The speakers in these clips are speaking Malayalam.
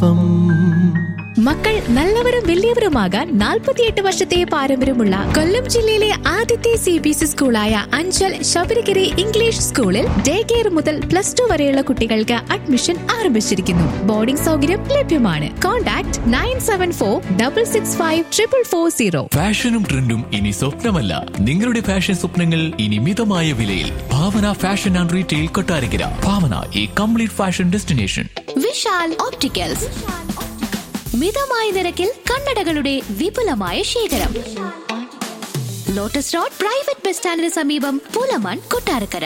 പാപം മക്കൾ നല്ലവരും വലിയവരുമാകാൻ നാൽപ്പത്തിയെട്ട് വർഷത്തെ പാരമ്പര്യമുള്ള കൊല്ലം ജില്ലയിലെ ആദ്യത്തെ സി ബി എസ് സ്കൂളായ അഞ്ചൽ ശബരിഗിരി ഇംഗ്ലീഷ് സ്കൂളിൽ ഡേ കെയർ മുതൽ പ്ലസ് ടു വരെയുള്ള കുട്ടികൾക്ക് അഡ്മിഷൻ ആരംഭിച്ചിരിക്കുന്നു ബോർഡിംഗ് സൗകര്യം ലഭ്യമാണ് contact nine seven four double six five triple four zero ഫാഷനും ട്രെൻഡും ഇനി സ്വപ്നമല്ല നിങ്ങളുടെ ഫാഷൻ സ്വപ്നങ്ങൾ ഇനി മിതമായ വിലയിൽ Bhavana fashion and retail Kottarakkara Bhavana ഈ complete fashion destination Vishal opticals മിതമായ നിരക്കിൽ കണ്ണടകളുടെ വിപുലമായ ശേഖരം ലോട്ടസ് റോഡ് പ്രൈവറ്റ് ബസ് സ്റ്റാൻഡിന് സമീപം പൂലമാൻ കൊട്ടാരക്കര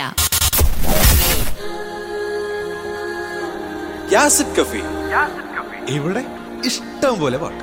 യാസിഡ് കഫി ഇവിടെ ഇഷ്ടം പോലെ പാട്ട്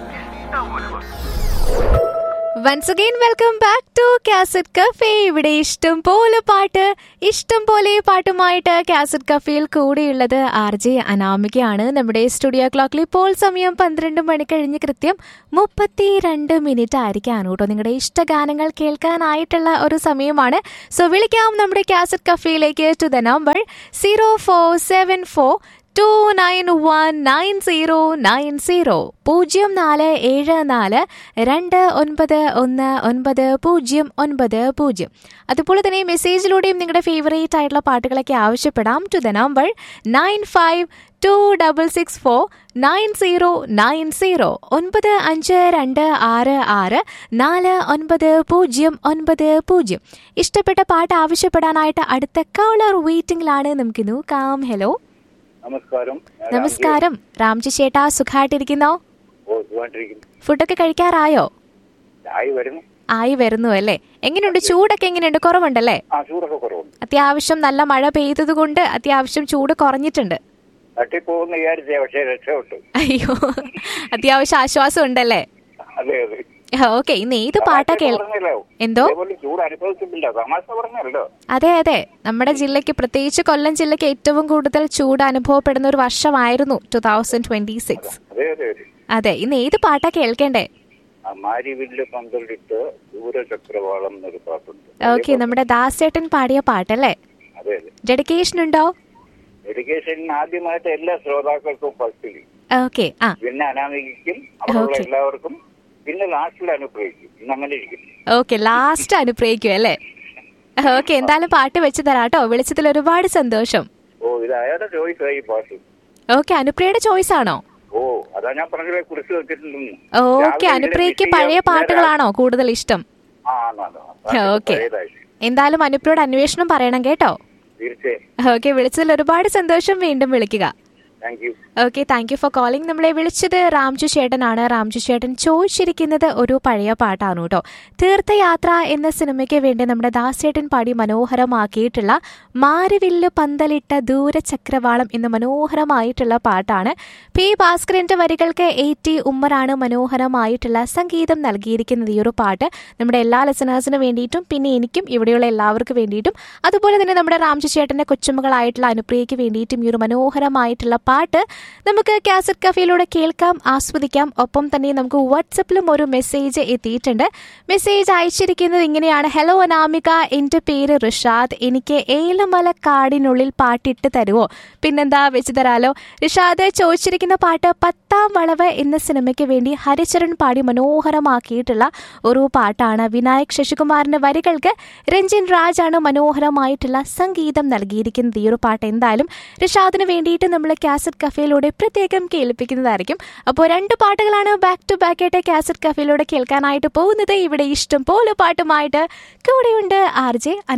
once again welcome back to cassette cafe ഇവിടെ ഇഷ്ടം പോലെ പാട്ട് ഇഷ്ടം പോലെ പാട്ടുമായിട്ട് കാസറ്റ് കഫേയിൽ കൂടെയുള്ളത് ആർ ജെ അനാമികയാണ് നമ്മുടെ സ്റ്റുഡിയോ ക്ലോക്കിൽ ഇപ്പോൾ സമയം പന്ത്രണ്ട് മണി കഴിഞ്ഞ് കൃത്യം മുപ്പത്തി രണ്ട് മിനിറ്റ് ആയിരിക്കാണ് കേട്ടോ നിങ്ങളുടെ ഇഷ്ടഗാനങ്ങൾ കേൾക്കാനായിട്ടുള്ള ഒരു സമയമാണ് സോ വിളിക്കാം നമ്മുടെ കാസറ്റ് കഫേയിലേക്ക് to the number zero four seven four two nine one nine zero nine zero പൂജ്യം നാല് ഏഴ് നാല് രണ്ട് ഒൻപത് ഒന്ന് ഒൻപത് പൂജ്യം ഒൻപത് പൂജ്യം അതുപോലെ തന്നെ മെസ്സേജിലൂടെയും നിങ്ങളുടെ ഫേവറേറ്റ് ആയിട്ടുള്ള പാട്ടുകളൊക്കെ ആവശ്യപ്പെടാം to the number nine five two double six four nine zero nine zero ഒൻപത് അഞ്ച് രണ്ട് ആറ് ആറ് നാല് ഒൻപത് പൂജ്യം ഒൻപത് പൂജ്യം ഇഷ്ടപ്പെട്ട പാട്ട് ആവശ്യപ്പെടാനായിട്ട് അടുത്ത കോളർ വെയിറ്റിംഗിലാണ് നമുക്ക് നോക്കാം ഹലോ നമസ്കാരം ഞാൻ നമസ്കാരം രാംജി ചേട്ടാ സുഖമായിട്ടിരിക്കുന്നോ രാംജി. ഓ സുഖമായിട്ടിരിക്കുന്നു ഫുഡൊക്കെ കഴിക്കാറായോ ചായ വരുന്നു ആയി വരുന്നു അല്ലേ എങ്ങനെയുണ്ട് ചൂടൊക്കെ എങ്ങനെയുണ്ട് കുറവുണ്ടല്ലേ ആ ചൂടൊക്കെ കുറവുണ്ട് അത്യാവശ്യം നല്ല മഴ പെയ്തത് കൊണ്ട് അത്യാവശ്യം ചൂട് കുറഞ്ഞിട്ടുണ്ട് തട്ടിപ്പോകുന്ന വിചാരിച്ചേ പക്ഷേ രക്ഷപ്പെട്ടു അയ്യോ അത്യാവശ്യം ആശ്വാസം ഉണ്ടല്ലേ അതെ അതെ ഓക്കെ ഇന്ന് ഏത് പാട്ടാ കേൾ പറഞ്ഞല്ലോ എന്തോ ഇതേപോലെ ചൂട് അനുഭവിച്ചിട്ടില്ല തമാശ പറഞ്ഞല്ലോ അതെ അതെ നമ്മുടെ ജില്ലയ്ക്ക് പ്രത്യേകിച്ച് കൊല്ലം ജില്ലയ്ക്ക് ഏറ്റവും കൂടുതൽ ചൂട് അനുഭവപ്പെടുന്ന ഒരു വർഷമായിരുന്നു ടു തൗസൻഡ് ട്വന്റി സിക്സ് അതെ അതെ അതെ അതെ ഇന്ന് ഏത് പാട്ടാ കേൾക്കേണ്ടേ ആ മാരിവില്ല് പന്തലിട്ട് ദൂരചക്രവാളം എന്നൊരു പാട്ടുണ്ട് ഓക്കെ നമ്മുടെ ദാസേട്ടൻ പാടിയ പാട്ടല്ലേ അതെ അതെ ഡെഡിക്കേഷൻ ഉണ്ടോ ഡെഡിക്കേഷൻ ആദ്യമായിട്ട് എല്ലാ ശ്രോതാക്കൾക്കും ഫസ്റ്റിൽ ഓക്കെ ആ പിന്നെ അനാമികയ്ക്കും അവിടെയുള്ള Okay. എല്ലാവർക്കും പിന്നെ ലാസ്റ്റിൽ അനുഗ്രഹിക്കും ഇന്ന് അങ്ങനെ ഇരിക്കും ഓക്കെ ലാസ്റ്റ് അനുഗ്രഹിക്കും അല്ലേ ഓക്കെ എന്തായാലും പാട്ട് വെച്ച് തരാട്ടോ വിളിച്ചതിൽ ഒരുപാട് സന്തോഷം ഓ ഇത് അയാളുടെ ചോയ്സ് ആയി പാട്ട് ഓക്കെ അനുപ്രിയയുടെ ചോയ്സ് ആണോ ഓ അതാ ഞാൻ പറഞ്ഞത് കുറിച്ച് വെച്ചിട്ടുണ്ടെന്ന് ഓക്കെ രാവിലെ അനുപ്രിയക്ക് ഇതിലെ പഴയ വിഷയം പാട്ടുകളാണോ കൂടുതൽ ഇഷ്ടം ആ ആണ്, ആണ്. പാട്ട് ഓക്കെ പഴയതായിട്ട്. എന്തായാലും അനുപ്രിയോട് അന്വേഷണം പറയണം കേട്ടോ തീർച്ചയായും ഓക്കെ വിളിച്ചതിൽ ഒരുപാട് സന്തോഷം വീണ്ടും വിളിക്കുക thank you okay thank you for calling നമ്മളെ വിളിച്ചത് രാംജു ചേട്ടനാണ് രാംജു ചേട്ടൻ ചോദിച്ചിരിക്കുന്നത് ഒരു പഴയ പാട്ടാണ് കേട്ടോ തീർത്ഥയാത്ര എന്ന സിനിമയ്ക്ക് വേണ്ടി നമ്മുടെ ദാസേട്ടൻ പാടി മനോഹരമാക്കിയിട്ടുള്ള മാരിവില്ല് പന്തലിട്ട ദൂരചക്രവാളം എന്ന മനോഹരമായിട്ടുള്ള പാട്ടാണ് പി ഭാസ്കരന്റെ വരികൾക്ക് എ ടി ഉമ്മറാണ് മനോഹരമായിട്ടുള്ള സംഗീതം നൽകിയിരിക്കുന്നത് ഈ ഒരു പാട്ട് നമ്മുടെ എല്ലാ ലിസണേഴ്സിനും വേണ്ടിയിട്ടും പിന്നെ എനിക്കും ഇവിടെയുള്ള എല്ലാവർക്കും വേണ്ടിയിട്ടും അതുപോലെ തന്നെ നമ്മുടെ രാംജു ചേട്ടന്റെ കൊച്ചുമകളായിട്ടുള്ള അനുപ്രിയയ്ക്ക് വേണ്ടിയിട്ടും ഈ ഒരു മനോഹരമായിട്ടുള്ള പാട്ട് നമുക്ക് കാസറ്റ് കഫയിലൂടെ കേൾക്കാം ആസ്വദിക്കാം ഒപ്പം തന്നെ നമുക്ക് വാട്സപ്പിലും ഒരു മെസ്സേജ് എത്തിയിട്ടുണ്ട് മെസ്സേജ് അയച്ചിരിക്കുന്നത് ഇങ്ങനെയാണ് ഹലോ അനാമിക എൻ്റെ പേര് റിഷാദ് എനിക്ക് ഏലമല കാടിനുള്ളിൽ പാട്ടിട്ട് തരുമോ പിന്നെന്താ വെച്ച് തരാലോ റിഷാദ് ചോദിച്ചിരിക്കുന്ന പാട്ട് പത്താം വളവ് എന്ന സിനിമയ്ക്ക് വേണ്ടി ഹരിചരൺ പാടി മനോഹരമാക്കിയിട്ടുള്ള ഒരു പാട്ടാണ് വിനായക് ശശികുമാറിന്റെ വരികൾക്ക് രഞ്ജിൻ രാജാണ് മനോഹരമായിട്ടുള്ള സംഗീതം നൽകിയിരിക്കുന്നത് ഈ ഒരു പാട്ട് എന്തായാലും റിഷാദിന് വേണ്ടിയിട്ട് നമ്മൾ കാസറ്റ് കഫേയിലൂടെ പ്രത്യേകം കേൾപ്പിക്കുന്നതായിരിക്കും അപ്പോൾ രണ്ട് പാട്ടുകളാണ് ബാക്ക് ടു ബാക്ക് ആയിട്ട് കാസറ്റ് കഫേയിലൂടെ കേൾക്കാനായിട്ട് പോകുന്നത് ഇവിടെ ഇഷ്ടം പോലെ പാട്ടുമായിട്ട് കൂടെയുണ്ട് ആർ ജെ